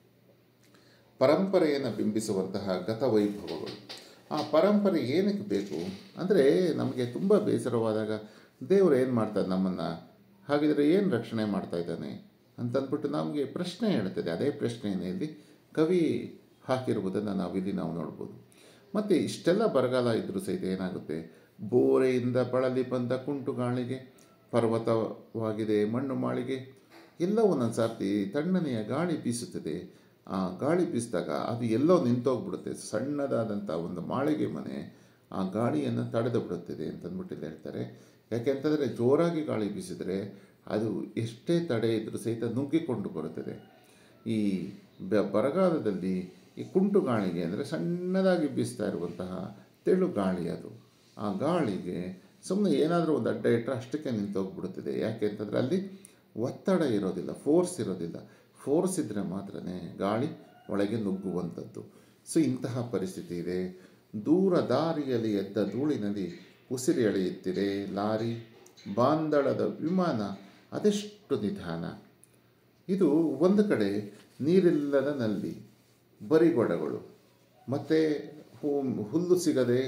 ಪರಂಪರೆಯನ್ನು ಬಿಂಬಿಸುವಂತಹ ಗತವೈಭವಗಳು ಆ ಪರಂಪರೆ ಏನಕ್ಕೆ ಬೇಕು ಅಂದರೆ ನಮಗೆ ತುಂಬ ಬೇಸರವಾದಾಗ ದೇವರು ಏನು ಮಾಡ್ತಾರೆ ನಮ್ಮನ್ನು ಹಾಗಿದ್ರೆ ಏನು ರಕ್ಷಣೆ ಮಾಡ್ತಾ ಇದ್ದಾನೆ ಅಂತಂದ್ಬಿಟ್ಟು ನಮಗೆ ಪ್ರಶ್ನೆ ಹೇಳ್ತದೆ ಅದೇ ಪ್ರಶ್ನೆಯನ್ನು ಇಲ್ಲಿ ಕವಿ ಹಾಕಿರುವುದನ್ನು ನಾವಿಲ್ಲಿ ನಾವು ನೋಡ್ಬೋದು ಮತ್ತು ಇಷ್ಟೆಲ್ಲ ಬರಗಾಲ ಇದ್ದರೂ ಸಹಿತ ಏನಾಗುತ್ತೆ ಬೋರೆಯಿಂದ ಬಳಲಿ ಬಂದ ಕುಂಟು ಗಾಳಿಗೆ ಪರ್ವತವಾಗಿದೆ ಮಣ್ಣು ಮಾಳಿಗೆ ಎಲ್ಲ ಒಂದೊಂದು ಸರ್ತಿ ತಣ್ಣನೆಯ ಗಾಳಿ ಬೀಸುತ್ತದೆ ಆ ಗಾಳಿ ಬೀಸಿದಾಗ ಅದು ಎಲ್ಲೋ ನಿಂತೋಗ್ಬಿಡುತ್ತೆ ಸಣ್ಣದಾದಂಥ ಒಂದು ಮಾಳಿಗೆ ಮನೆ ಆ ಗಾಳಿಯನ್ನು ತಡೆದು ಬಿಡುತ್ತದೆ ಅಂತಂದ್ಬಿಟ್ಟು ಇಲ್ಲಿ ಹೇಳ್ತಾರೆ ಯಾಕೆಂತಂದರೆ ಜೋರಾಗಿ ಗಾಳಿ ಬೀಸಿದರೆ ಅದು ಎಷ್ಟೇ ತಡೆ ಇದ್ದರೂ ಸಹಿತ ನುಗ್ಗಿಕೊಂಡು ಬರುತ್ತದೆ ಈ ಬ ಬರಗಾಲದಲ್ಲಿ ಈ ಕುಂಟು ಗಾಳಿಗೆ ಅಂದರೆ ಸಣ್ಣದಾಗಿ ಬೀಸ್ತಾ ಇರುವಂತಹ ತೆಳು ಗಾಳಿ ಅದು ಆ ಗಾಳಿಗೆ ಸುಮ್ಮನೆ ಏನಾದರೂ ಒಂದು ಅಡ್ಡ ಇಟ್ಟರೆ ಅಷ್ಟಕ್ಕೆ ನಿಂತೋಗ್ಬಿಡುತ್ತದೆ ಯಾಕೆ ಅಂತಂದರೆ ಅಲ್ಲಿ ಒತ್ತಡ ಇರೋದಿಲ್ಲ ಫೋರ್ಸ್ ಇರೋದಿಲ್ಲ ಫೋರ್ಸ್ ಇದ್ದರೆ ಮಾತ್ರ ಗಾಳಿ ಒಳಗೆ ನುಗ್ಗುವಂಥದ್ದು ಸೊ ಇಂತಹ ಪರಿಸ್ಥಿತಿ ಇದೆ ದೂರ ದಾರಿಯಲ್ಲಿ ಎದ್ದ ಧೂಳಿನಲ್ಲಿ ಉಸಿರಿ ಎಳೆಯುತ್ತಿದೆ ಲಾರಿ ಬಾಂದಳದ ವಿಮಾನ ಅದೆಷ್ಟು ನಿಧಾನ ಇದು ಒಂದು ಕಡೆ ನೀರಿಲ್ಲದ ನಲ್ಲಿ ಬರಿಗೊಡಗಳು ಮತ್ತು ಹುಲ್ಲು ಸಿಗದೆ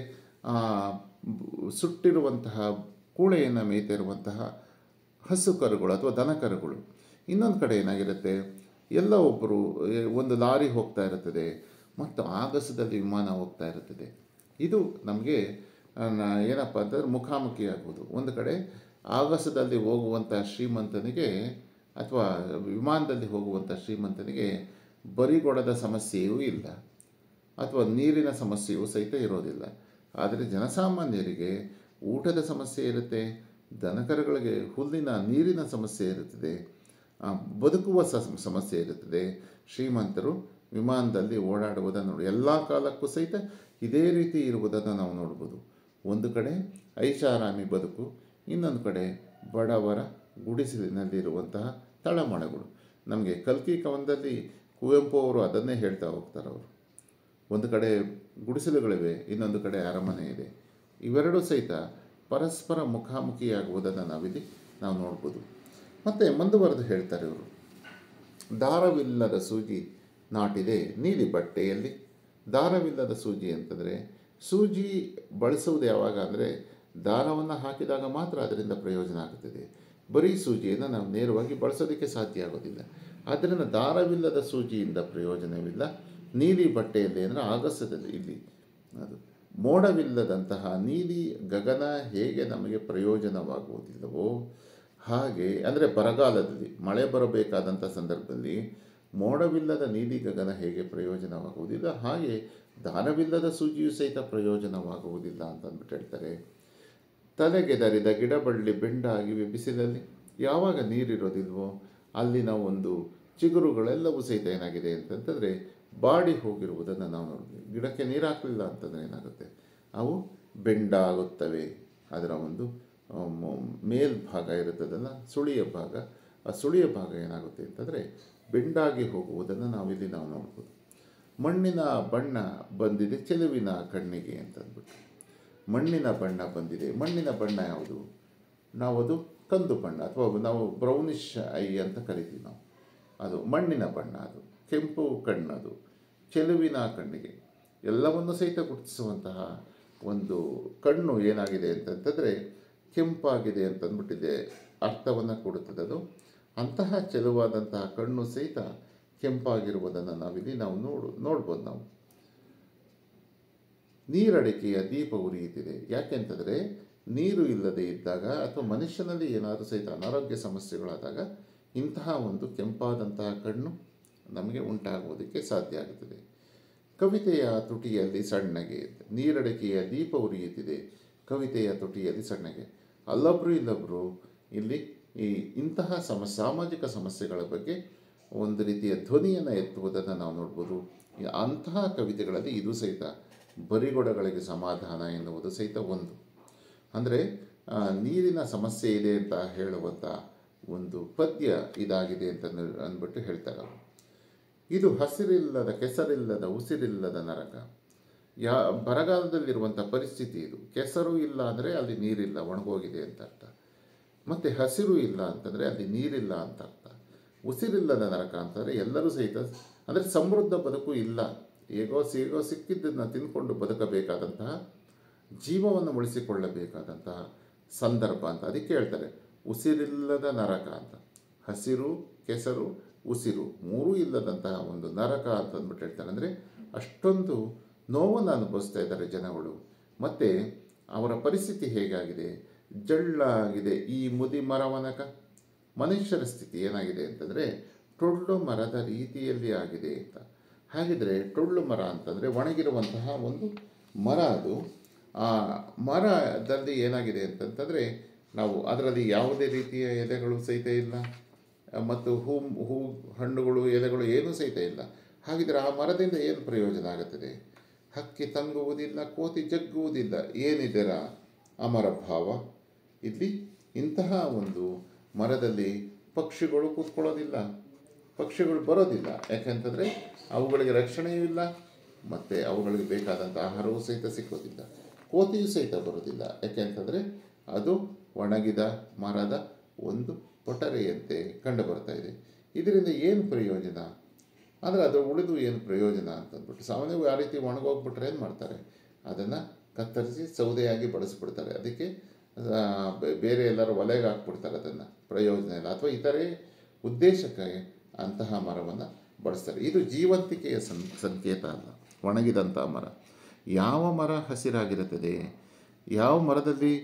ಸುಟ್ಟಿರುವಂತಹ ಕೂಳೆಯನ್ನು ಮೇಯ್ತಿರುವಂತಹ ಹಸು ಕರುಗಳು ಅಥವಾ ದನ ಕರುಗಳು ಇನ್ನೊಂದು ಕಡೆ ಏನಾಗಿರುತ್ತೆ ಎಲ್ಲ ಒಬ್ಬರು ಒಂದು ಲಾರಿ ಹೋಗ್ತಾ ಇರುತ್ತದೆ ಮತ್ತು ಆಗಸದಲ್ಲಿ ವಿಮಾನ ಹೋಗ್ತಾ ಇರುತ್ತದೆ ಇದು ನಮಗೆ ಏನಪ್ಪ ಅಂತಂದ್ರೆ ಮುಖಾಮುಖಿ ಆಗ್ಬೋದು ಒಂದು ಕಡೆ ಆಗಸದಲ್ಲಿ ಹೋಗುವಂಥ ಶ್ರೀಮಂತನಿಗೆ ಅಥವಾ ವಿಮಾನದಲ್ಲಿ ಹೋಗುವಂಥ ಶ್ರೀಮಂತನಿಗೆ ಬರಿಗೊಡದ ಸಮಸ್ಯೆಯೂ ಇಲ್ಲ ಅಥವಾ ನೀರಿನ ಸಮಸ್ಯೆಯೂ ಸಹಿತ ಇರೋದಿಲ್ಲ ಆದರೆ ಜನಸಾಮಾನ್ಯರಿಗೆ ಊಟದ ಸಮಸ್ಯೆ ಇರುತ್ತೆ ದನಕರುಗಳಿಗೆ ಹುಲ್ಲಿನ ನೀರಿನ ಸಮಸ್ಯೆ ಇರುತ್ತದೆ ಬದುಕುವ ಸಮಸ್ಯೆ ಇರುತ್ತದೆ ಶ್ರೀಮಂತರು ವಿಮಾನದಲ್ಲಿ ಓಡಾಡುವುದನ್ನು ನೋಡಿ ಎಲ್ಲ ಕಾಲಕ್ಕೂ ಸಹಿತ ಇದೇ ರೀತಿ ಇರುವುದನ್ನು ನಾವು ನೋಡ್ಬೋದು ಒಂದು ಕಡೆ ಐಷಾರಾಮಿ ಬದುಕು ಇನ್ನೊಂದು ಕಡೆ ಬಡವರ ಗುಡಿಸಲಿನಲ್ಲಿರುವಂತಹ ತಳಮಳಗಳು ನಮಗೆ ಕಲ್ಕಿ ಕವನದಲ್ಲಿ ಕುವೆಂಪು ಅವರು ಅದನ್ನೇ ಹೇಳ್ತಾ ಹೋಗ್ತಾರೆ ಅವರು ಒಂದು ಕಡೆ ಗುಡಿಸಲುಗಳಿವೆ ಇನ್ನೊಂದು ಕಡೆ ಅರಮನೆ ಇದೆ ಇವೆರಡೂ ಸಹಿತ ಪರಸ್ಪರ ಮುಖಾಮುಖಿಯಾಗುವುದನ್ನು ನಾವಿಲ್ಲಿ ನಾವು ನೋಡ್ಬೋದು ಮತ್ತು ಮುಂದುವರೆದು ಹೇಳ್ತಾರೆ ಇವರು ದಾರವಿಲ್ಲದ ಸೂಜಿ ನಾಟಿದೆ ನೀಲಿ ಬಟ್ಟೆಯಲ್ಲಿ ದಾರವಿಲ್ಲದ ಸೂಜಿ ಅಂತಂದರೆ ಸೂಜಿ ಬಳಸುವುದು ಯಾವಾಗ ಅಂದರೆ ದಾರವನ್ನು ಹಾಕಿದಾಗ ಮಾತ್ರ ಅದರಿಂದ ಪ್ರಯೋಜನ ಆಗುತ್ತದೆ ಬರೀ ಸೂಜಿಯನ್ನು ನಾವು ನೇರವಾಗಿ ಬಳಸೋದಕ್ಕೆ ಸಾಧ್ಯ ಆಗೋದಿಲ್ಲ ಆದ್ದರಿಂದ ದಾರವಿಲ್ಲದ ಸೂಜಿಯಿಂದ ಪ್ರಯೋಜನವಿಲ್ಲ ನೀಲಿ ಬಟ್ಟೆಯಲ್ಲಿ ಅಂದರೆ ಆಗಸದಲ್ಲಿ ಇಲ್ಲಿ ಅದು ಮೋಡವಿಲ್ಲದಂತಹ ನೀಲಿ ಗಗನ ಹೇಗೆ ನಮಗೆ ಪ್ರಯೋಜನವಾಗುವುದಿಲ್ಲವೋ ಹಾಗೆ ಅಂದರೆ ಬರಗಾಲದಲ್ಲಿ ಮಳೆ ಬರಬೇಕಾದಂಥ ಸಂದರ್ಭದಲ್ಲಿ ಮೋಡವಿಲ್ಲದ ನೀಲಿ ಗಗನ ಹೇಗೆ ಪ್ರಯೋಜನವಾಗುವುದಿಲ್ಲ ಹಾಗೆ ದಾನವಿಲ್ಲದ ಸೂಜಿಯು ಸಹಿತ ಪ್ರಯೋಜನವಾಗುವುದಿಲ್ಲ ಅಂತ ಅಂದ್ಬಿಟ್ಟು ಹೇಳ್ತಾರೆ ತಲೆಗೆದರಿದ ಗಿಡಬಳ್ಳಿ ಬೆಂಡಾಗಿವೆ ಬಿಸಿಲಲ್ಲಿ ಯಾವಾಗ ನೀರಿರೋದಿಲ್ವೋ ಅಲ್ಲಿನ ಒಂದು ಚಿಗುರುಗಳೆಲ್ಲವೂ ಸಹಿತ ಏನಾಗಿದೆ ಅಂತಂತಂದರೆ ಬಾಡಿ ಹೋಗಿರುವುದನ್ನು ನಾವು ನೋಡ್ತೀವಿ ಗಿಡಕ್ಕೆ ನೀರು ಹಾಕಲಿಲ್ಲ ಅಂತಂದರೆ ಏನಾಗುತ್ತೆ ಅವು ಬೆಂಡಾಗುತ್ತವೆ ಅದರ ಒಂದು ಆ, ಮ- ಮೇಲ್ಭಾಗ ಇರುತ್ತದಲ್ಲ ಸುಳಿಯ ಭಾಗ ಆ ಸುಳಿಯ ಭಾಗ ಏನಾಗುತ್ತೆ ಅಂತಂದರೆ ಬೆಂಡಾಗಿ ಹೋಗುವುದನ್ನು ನಾವಿಲ್ಲಿ ನಾವು ನೋಡ್ಬೋದು ಮಣ್ಣಿನ ಬಣ್ಣ ಬಂದಿದೆ ಚೆಲುವಿನ ಕಣ್ಣಿಗೆ ಅಂತಂದ್ಬಿಟ್ಟು ಮಣ್ಣಿನ ಬಣ್ಣ ಬಂದಿದೆ ಮಣ್ಣಿನ ಬಣ್ಣ ಯಾವುದು ನಾವು ಅದು ಕಂದು ಬಣ್ಣ ಅಥವಾ ನಾವು ಬ್ರೌನಿಷ್ ಐ ಅಂತ ಕರಿತೀವಿ ನಾವು ಅದು ಮಣ್ಣಿನ ಬಣ್ಣ ಅದು ಕೆಂಪು ಕಣ್ಣದು ಚೆಲುವಿನ ಕಣ್ಣಿಗೆ ಎಲ್ಲವನ್ನು ಸಹಿತ ಗುರುತಿಸುವಂತಹ ಒಂದು ಕಣ್ಣು ಏನಾಗಿದೆ ಅಂತಂತಂದರೆ ಕೆಂಪಾಗಿದೆ ಅಂತಂದ್ಬಿಟ್ಟಿದೆ ಅರ್ಥವನ್ನು ಕೊಡುತ್ತದೆ ಅದು ಅಂತಹ ಚೆಲುವಾದಂತಹ ಕಣ್ಣು ಸಹಿತ ಕೆಂಪಾಗಿರುವುದನ್ನು ನಾವಿಲ್ಲಿ ನಾವು ನೋಡು ನೋಡ್ಬೋದು ನಾವು ನೀರಡಿಕೆಯ ದೀಪ ಉರಿಯುತ್ತಿದೆ ಯಾಕೆಂತಂದರೆ ನೀರು ಇಲ್ಲದೆ ಇದ್ದಾಗ ಅಥವಾ ಮನುಷ್ಯನಲ್ಲಿ ಏನಾದರೂ ಸಹಿತ ಅನಾರೋಗ್ಯ ಸಮಸ್ಯೆಗಳಾದಾಗ ಇಂತಹ ಒಂದು ಕೆಂಪಾದಂತಹ ಕಣ್ಣು ನಮಗೆ ಉಂಟಾಗುವುದಕ್ಕೆ ಸಾಧ್ಯ ಆಗುತ್ತದೆ ಕವಿತೆಯ ತುಟಿಯಲ್ಲಿ ಸಣ್ಣಗೆ ನೀರಡಿಕೆಯ ದೀಪ ಉರಿಯುತ್ತಿದೆ ಕವಿತೆಯ ತುಟಿಯಲ್ಲಿ ಸಣ್ಣಗೆ ಅಲ್ಲೊಬ್ಬರು ಇಲ್ಲೊಬ್ಬರು ಇಲ್ಲಿ ಈ ಇಂತಹ ಸಮ ಸಾಮಾಜಿಕ ಸಮಸ್ಯೆಗಳ ಬಗ್ಗೆ ಒಂದು ರೀತಿಯ ಧ್ವನಿಯನ್ನು ಎತ್ತುವುದನ್ನು ನಾವು ನೋಡ್ಬೋದು ಈ ಅಂತಹ ಕವಿತೆಗಳಲ್ಲಿ ಇದು ಸಹಿತ ಬರಿಗೊಡಗಳಿಗೆ ಸಮಾಧಾನ ಎನ್ನುವುದು ಸಹಿತ ಒಂದು ಅಂದರೆ ಆ, ನೀರಿನ ಸಮಸ್ಯೆ ಇದೆ ಅಂತ ಹೇಳುವಂಥ ಒಂದು ಪದ್ಯ ಇದಾಗಿದೆ ಅಂತ ನ- ಅಂದ್ಬಿಟ್ಟು ಹೇಳ್ತಾರೆ ಅವರು ಇದು ಹಸಿರಿಲ್ಲದ ಕೆಸರಿಲ್ಲದ ಉಸಿರಿಲ್ಲದ ನರಕ ಯಾ ಬರಗಾಲದಲ್ಲಿರುವಂಥ ಪರಿಸ್ಥಿತಿ ಇದು ಕೆಸರು ಇಲ್ಲ ಅಂದರೆ ಅಲ್ಲಿ ನೀರಿಲ್ಲ ಒಣಗೋಗಿದೆ ಅಂತ ಅರ್ಥ ಮತ್ತು ಹಸಿರು ಇಲ್ಲ ಅಂತಂದರೆ ಅಲ್ಲಿ ನೀರಿಲ್ಲ ಅಂತ ಅರ್ಥ ಉಸಿರಿಲ್ಲದ ನರಕ ಅಂತಂದರೆ ಎಲ್ಲರೂ ಸಹಿತ ಅಂದರೆ ಸಮೃದ್ಧ ಬದುಕು ಇಲ್ಲ ಹೇಗೋ ಹೇಗೋ ಸಿಕ್ಕಿದ್ದನ್ನು ತಿಂದ್ಕೊಂಡು ಬದುಕಬೇಕಾದಂತಹ ಜೀವವನ್ನು ಉಳಿಸಿಕೊಳ್ಳಬೇಕಾದಂತಹ ಸಂದರ್ಭ ಅಂತ ಅದಕ್ಕೆ ಹೇಳ್ತಾರೆ ಉಸಿರಿಲ್ಲದ ನರಕ ಅಂತ ಹಸಿರು ಕೆಸರು ಉಸಿರು ಮೂರೂ ಇಲ್ಲದಂತಹ ಒಂದು ನರಕ ಅಂತ ಅಂದ್ಬಿಟ್ಟು ಹೇಳ್ತಾರೆ ಅಂದರೆ ಅಷ್ಟೊಂದು ನೋವನ್ನು ಅನುಭವಿಸ್ತಾ ಇದ್ದಾರೆ ಜನಗಳು ಮತ್ತು ಅವರ ಪರಿಸ್ಥಿತಿ ಹೇಗಾಗಿದೆ ಜಳ್ಳಾಗಿದೆ ಈ ಮುದಿ ಮರವನಕ ಮನುಷ್ಯರ ಸ್ಥಿತಿ ಏನಾಗಿದೆ ಅಂತಂದರೆ ಟೊಳ್ಳು ಮರದ ರೀತಿಯಲ್ಲಿ ಆಗಿದೆ ಅಂತ ಹಾಗಿದ್ರೆ ಟೊಳ್ಳು ಮರ ಅಂತಂದರೆ ಒಣಗಿರುವಂತಹ ಒಂದು ಮರ ಅದು ಆ ಮರದಲ್ಲಿ ಏನಾಗಿದೆ ಅಂತಂತಂದರೆ ನಾವು ಅದರಲ್ಲಿ ಯಾವುದೇ ರೀತಿಯ ಎಲೆಗಳು ಸಹಿತ ಇಲ್ಲ ಮತ್ತು ಹೂ ಹೂ ಹಣ್ಣುಗಳು ಎಲೆಗಳು ಏನೂ ಸಹಿತ ಇಲ್ಲ ಹಾಗಿದ್ರೆ ಆ ಮರದಿಂದ ಏನು ಪ್ರಯೋಜನ ಆಗುತ್ತದೆ ಹಕ್ಕಿ ತಂಗುವುದಿಲ್ಲ ಕೋತಿ ಜಗ್ಗುವುದಿಲ್ಲ ಏನಿದೆರ ಅಮರ ಭಾವ ಇಲ್ಲಿ ಇಂತಹ ಒಂದು ಮರದಲ್ಲಿ ಪಕ್ಷಿಗಳು ಕೂತ್ಕೊಳ್ಳೋದಿಲ್ಲ ಪಕ್ಷಿಗಳು ಬರೋದಿಲ್ಲ ಯಾಕೆಂತಂದರೆ ಅವುಗಳಿಗೆ ರಕ್ಷಣೆಯೂ ಇಲ್ಲ ಮತ್ತು ಅವುಗಳಿಗೆ ಬೇಕಾದಂಥ ಆಹಾರವೂ ಸಹಿತ ಸಿಕ್ಕೋದಿಲ್ಲ ಕೋತಿಯೂ ಸಹಿತ ಬರೋದಿಲ್ಲ ಯಾಕೆಂತಂದರೆ ಅದು ಒಣಗಿದ ಮರದ ಒಂದು ಪೊಟರೆಯಂತೆ ಕಂಡು ಬರ್ತಾ ಇದೆ ಇದರಿಂದ ಏನು ಪ್ರಯೋಜನ ಆದರೆ ಅದು ಉಳಿದು ಏನು ಪ್ರಯೋಜನ ಅಂತಂದ್ಬಿಟ್ಟು ಸಾಮಾನ್ಯವಾಗಿ ಆ ರೀತಿ ಒಣಗೋಗ್ಬಿಟ್ರೆ ಏನು ಮಾಡ್ತಾರೆ ಅದನ್ನು ಕತ್ತರಿಸಿ ಸೌದೆಯಾಗಿ ಬಳಸಿಬಿಡ್ತಾರೆ ಅದಕ್ಕೆ ಆ, ಬೆ- ಬೇರೆ ಎಲ್ಲರೂ ಒಲೆಗೆ ಹಾಕ್ಬಿಡ್ತಾರೆ ಅದನ್ನು ಪ್ರಯೋಜನ ಇಲ್ಲ ಅಥವಾ ಇತರೆ ಉದ್ದೇಶಕ್ಕೆ ಅಂತಹ ಮರವನ್ನು ಬಳಸ್ತಾರೆ ಇದು ಜೀವಂತಿಕೆಯ ಸಂ ಸಂಕೇತ ಅಲ್ಲ ಒಣಗಿದಂಥ ಮರ ಯಾವ ಮರ ಹಸಿರಾಗಿರುತ್ತದೆ ಯಾವ ಮರದಲ್ಲಿ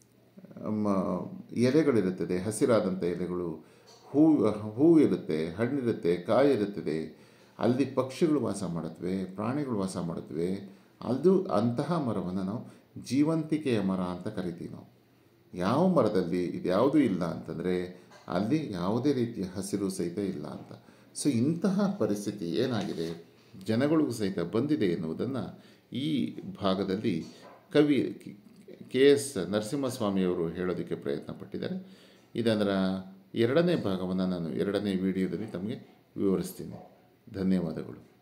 ಮ ಎಲೆಗಳಿರುತ್ತದೆ ಹಸಿರಾದಂಥ ಎಲೆಗಳು ಹೂ ಹೂ ಇರುತ್ತೆ ಹಣ್ಣಿರುತ್ತೆ ಕಾಯಿ ಇರುತ್ತದೆ ಅಲ್ಲಿ ಪಕ್ಷಿಗಳು ವಾಸ ಮಾಡುತ್ತವೆ ಪ್ರಾಣಿಗಳು ವಾಸ ಮಾಡುತ್ತವೆ ಅದು ಅಂತಹ ಮರವನ್ನು ನಾವು ಜೀವಂತಿಕೆಯ ಮರ ಅಂತ ಕರಿತೀವಿ ನಾವು ಯಾವ ಮರದಲ್ಲಿ ಇದ್ಯಾವುದೂ ಇಲ್ಲ ಅಂತಂದರೆ ಅಲ್ಲಿ ಯಾವುದೇ ರೀತಿಯ ಹಸಿರು ಸಹಿತ ಇಲ್ಲ ಅಂತ ಸೊ ಇಂತಹ ಪರಿಸ್ಥಿತಿ ಏನಾಗಿದೆ ಜನಗಳಿಗೂ ಸಹಿತ ಬಂದಿದೆ ಎನ್ನುವುದನ್ನು ಈ ಭಾಗದಲ್ಲಿ ಕವಿ ಕೆ ಎಸ್ ನರಸಿಂಹಸ್ವಾಮಿಯವರು ಹೇಳೋದಕ್ಕೆ ಪ್ರಯತ್ನ ಪಟ್ಟಿದ್ದಾರೆ ಇದರ ಎರಡನೇ ಭಾಗವನ್ನು ನಾನು ಎರಡನೇ ವಿಡಿಯೋದಲ್ಲಿ ತಮಗೆ ವಿವರಿಸ್ತೀನಿ ಧನ್ಯವಾದಗಳು